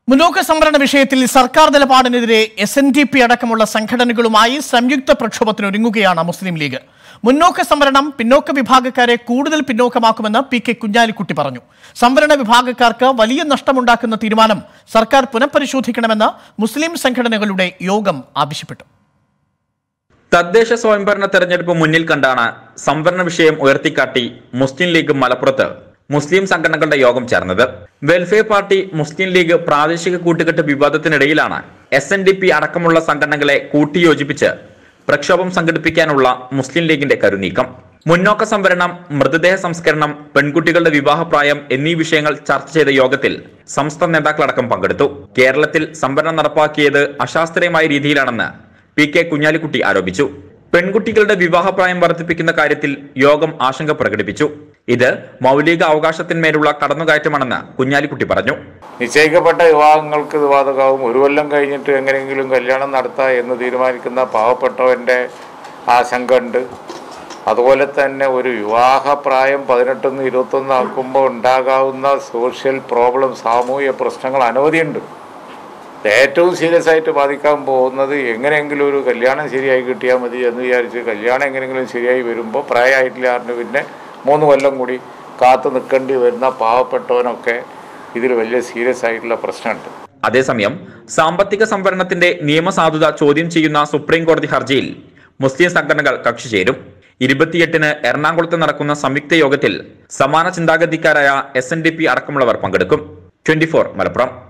മുന്നോക്ക സംവരണ വിഷയത്തിൽ സർക്കാർ നിലപാടിനെതിരെ എസ് എൻ ഡി പി അടക്കമുള്ള സംഘടനകളുമായി സംയുക്ത പ്രക്ഷോഭത്തിന് ഒരുങ്ങുകയാണ് മുസ്ലിം ലീഗ് മുന്നോക്ക സംവരണം പിന്നോക്ക വിഭാഗക്കാരെ കൂടുതൽ പിന്നോക്കമാക്കുമെന്ന് പി കെ കുഞ്ഞാലിക്കുട്ടി പറഞ്ഞു സംവരണ വിഭാഗക്കാർക്ക് വലിയ നഷ്ടമുണ്ടാക്കുന്ന തീരുമാനം സർക്കാർ പുനഃപരിശോധിക്കണമെന്ന് മുസ്ലിം സംഘടനകളുടെ യോഗം ആവശ്യപ്പെട്ടു തദ്ദേശ സ്വയംഭരണ തെരഞ്ഞെടുപ്പ് മുന്നിൽ കണ്ടാണ് സംവരണ വിഷയം ഉയർത്തിക്കാട്ടി മുസ്ലിം ലീഗ് മലപ്പുറത്ത് മുസ്ലിം സംഘടനകളുടെ യോഗം ചേർന്നത് വെൽഫെയർ പാർട്ടി മുസ്ലിം ലീഗ് പ്രാദേശിക കൂട്ടുകെട്ട് വിവാദത്തിനിടയിലാണ് എസ് എൻ ഡി പി അടക്കമുള്ള സംഘടനകളെ കൂട്ടിയോജിപ്പിച്ച് പ്രക്ഷോഭം സംഘടിപ്പിക്കാനുള്ള മുസ്ലിം ലീഗിന്റെ കരുനീക്കം മുന്നോക്ക സംവരണം മൃതദേഹ സംസ്കരണം പെൺകുട്ടികളുടെ വിവാഹപ്രായം എന്നീ വിഷയങ്ങൾ ചർച്ച ചെയ്ത യോഗത്തിൽ സംസ്ഥാന നേതാക്കളടക്കം പങ്കെടുത്തു കേരളത്തിൽ സംവരണം നടപ്പാക്കിയത് അശാസ്ത്രീയമായ രീതിയിലാണെന്ന് പി കെ കുഞ്ഞാലിക്കുട്ടി ആരോപിച്ചു പെൺകുട്ടികളുടെ വിവാഹപ്രായം വർദ്ധിപ്പിക്കുന്ന കാര്യത്തിൽ യോഗം ആശങ്ക പ്രകടിപ്പിച്ചു ഇത് മൗലിക അവകാശത്തിന്മേലുള്ള കടന്നുകയറ്റമാണെന്ന് കുഞ്ഞാലിക്കുട്ടി പറഞ്ഞു നിശ്ചയിക്കപ്പെട്ട വിവാഹങ്ങൾക്ക് ഇത് ബാധകമാവും ഒരു കൊല്ലം കഴിഞ്ഞിട്ട് എങ്ങനെയെങ്കിലും കല്യാണം നടത്താം എന്ന് തീരുമാനിക്കുന്ന പാവപ്പെട്ടവൻ്റെ ആശങ്ക ഉണ്ട് അതുപോലെ തന്നെ ഒരു വിവാഹപ്രായം പതിനെട്ടൊന്ന് ഇരുപത്തൊന്ന് ആക്കുമ്പോൾ ഉണ്ടാകാവുന്ന സോഷ്യൽ പ്രോബ്ലം സാമൂഹിക പ്രശ്നങ്ങൾ അനവധിയുണ്ട് ഇത് ഏറ്റവും സീരിയസ് ആയിട്ട് ബാധിക്കാൻ പോകുന്നത് എങ്ങനെയെങ്കിലും ഒരു കല്യാണം ശരിയായി കിട്ടിയാൽ മതി എന്ന് വിചാരിച്ച് കല്യാണം എങ്ങനെയെങ്കിലും ശരിയായി വരുമ്പോൾ പ്രായമായിട്ടില്ല ആറിന് പിന്നെ മൂന്ന് കൊല്ലം കൂടി കാത്തു നിൽക്കേണ്ടി വരുന്ന പാവപ്പെട്ടവനൊക്കെ ഇതിൽ വലിയ സീരിയസ് ആയിട്ടുള്ള പ്രശ്നമുണ്ട് അതേസമയം സാമ്പത്തിക സംവരണത്തിന്റെ നിയമസാധുത ചോദ്യം ചെയ്യുന്ന സുപ്രീം കോടതി ഹർജിയിൽ മുസ്ലിം സംഘടനകൾ കക്ഷി ചേരും ഇരുപത്തിയെട്ടിന് എറണാകുളത്ത് നടക്കുന്ന സംയുക്ത യോഗത്തിൽ സമാന ചിന്താഗതിക്കാരായ എസ് എൻ ഡി പി അടക്കമുള്ളവർ പങ്കെടുക്കും ട്വന്റി മലപ്പുറം